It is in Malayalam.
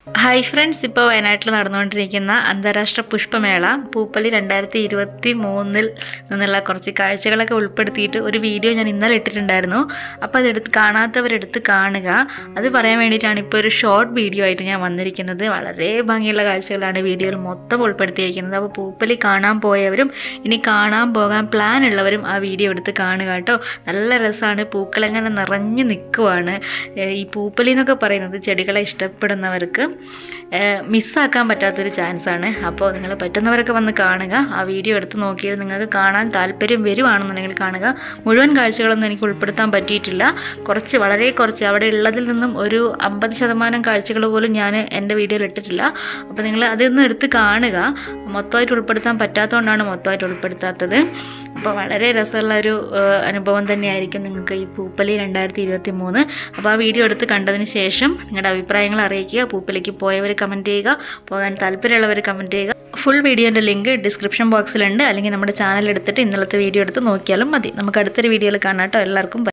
ഹായ് ഫ്രണ്ട്സ് ഇപ്പോൾ വയനാട്ടിൽ നടന്നുകൊണ്ടിരിക്കുന്ന അന്താരാഷ്ട്ര പുഷ്പമേള പൂപ്പലി രണ്ടായിരത്തി ഇരുപത്തി മൂന്നിൽ നിന്നുള്ള കുറച്ച് കാഴ്ചകളൊക്കെ ഉൾപ്പെടുത്തിയിട്ട് ഒരു വീഡിയോ ഞാൻ ഇന്നലെ ഇട്ടിട്ടുണ്ടായിരുന്നു അപ്പോൾ അതെടുത്ത് കാണാത്തവരെടുത്ത് കാണുക അത് പറയാൻ വേണ്ടിയിട്ടാണ് ഇപ്പോൾ ഒരു ഷോർട്ട് വീഡിയോ ആയിട്ട് ഞാൻ വന്നിരിക്കുന്നത് വളരെ ഭംഗിയുള്ള കാഴ്ചകളാണ് വീഡിയോയിൽ മൊത്തം ഉൾപ്പെടുത്തിയിരിക്കുന്നത് അപ്പോൾ പൂപ്പലി കാണാൻ പോയവരും ഇനി കാണാൻ പോകാൻ പ്ലാൻ ഉള്ളവരും ആ വീഡിയോ എടുത്ത് കാണുക കേട്ടോ നല്ല രസമാണ് പൂക്കളെങ്ങനെ നിറഞ്ഞു നിൽക്കുവാണ് ഏഹ് ഈ പൂപ്പലി എന്നൊക്കെ പറയുന്നത് ചെടികളെ ഇഷ്ടപ്പെടുന്നവർക്ക് ഏഹ് മിസ്സാക്കാൻ പറ്റാത്തൊരു ചാൻസാണ് അപ്പോൾ നിങ്ങൾ പറ്റുന്നവരൊക്കെ വന്ന് കാണുക ആ വീഡിയോ എടുത്ത് നോക്കിയത് നിങ്ങൾക്ക് കാണാൻ താല്പര്യം വരുവാണെന്നുണ്ടെങ്കിൽ കാണുക മുഴുവൻ കാഴ്ചകളൊന്നും എനിക്ക് ഉൾപ്പെടുത്താൻ പറ്റിയിട്ടില്ല കുറച്ച് വളരെ കുറച്ച് അവിടെ ഉള്ളതിൽ നിന്നും ഒരു അമ്പത് ശതമാനം കാഴ്ചകൾ പോലും ഞാൻ എൻ്റെ വീഡിയോയിൽ ഇട്ടിട്ടില്ല അപ്പോൾ നിങ്ങൾ അതൊന്നും എടുത്ത് കാണുക മൊത്തമായിട്ട് ഉൾപ്പെടുത്താൻ പറ്റാത്തതുകൊണ്ടാണ് മൊത്തമായിട്ട് ഉൾപ്പെടുത്താത്തത് അപ്പോൾ വളരെ രസമുള്ള ഒരു ഏഹ്, അനുഭവം തന്നെയായിരിക്കും നിങ്ങൾക്ക് ഈ പൂപ്പലി രണ്ടായിരത്തി ഇരുപത്തി മൂന്ന് അപ്പോൾ ആ വീഡിയോ എടുത്ത് കണ്ടതിന് ശേഷം നിങ്ങളുടെ അഭിപ്രായങ്ങൾ അറിയിക്കുക പൂപ്പലിക്ക് പോയവർ കമൻറ്റ് ചെയ്യുക പോകാൻ താല്പര്യമുള്ളവർ കമൻറ്റ് ചെയ്യുക ഫുൾ വീഡിയോൻ്റെ ലിങ്ക് ഡിസ്ക്രിപ്ഷൻ ബോക്സിലുണ്ട് അല്ലെങ്കിൽ നമ്മുടെ ചാനൽ എടുത്തിട്ട് ഇന്നലത്തെ വീഡിയോ എടുത്ത് നോക്കിയാലും മതി നമുക്ക് അടുത്തൊരു വീഡിയോയിൽ കാണാം കേട്ടോ എല്ലാവർക്കും bye.